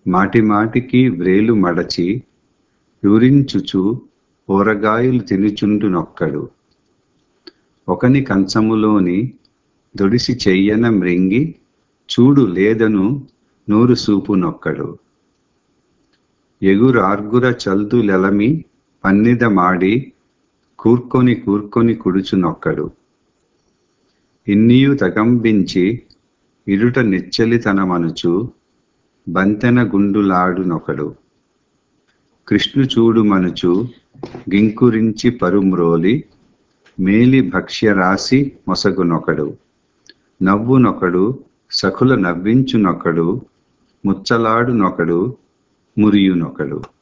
మాటి మాటికి వ్రేలు మడచి యూరించుచు ఊరగాయలు తినుచుండునొక్కడు ఒకని కంచములోని దొడిసి చెయ్యన మ్రింగి చూడు లేదను నూరు సూపునొక్కడు ఎగురార్గుర చల్దులెలమి పన్నిద మాడి కూర్కొని కూర్కొని కుడుచునొక్కడు ఇన్నియు తగంబించి ఇరుట నిచ్చలితనమనుచు బంతెన గుండులాడునొకడు కృష్ణు చూడు మనుచు గింకురించి పరుమ్రోలి మేలి భక్ష్యరాశి మొసగునొకడు నవ్వునొకడు సఖుల నవ్వించునొకడు ముచ్చలాడునొకడు మురియునొకడు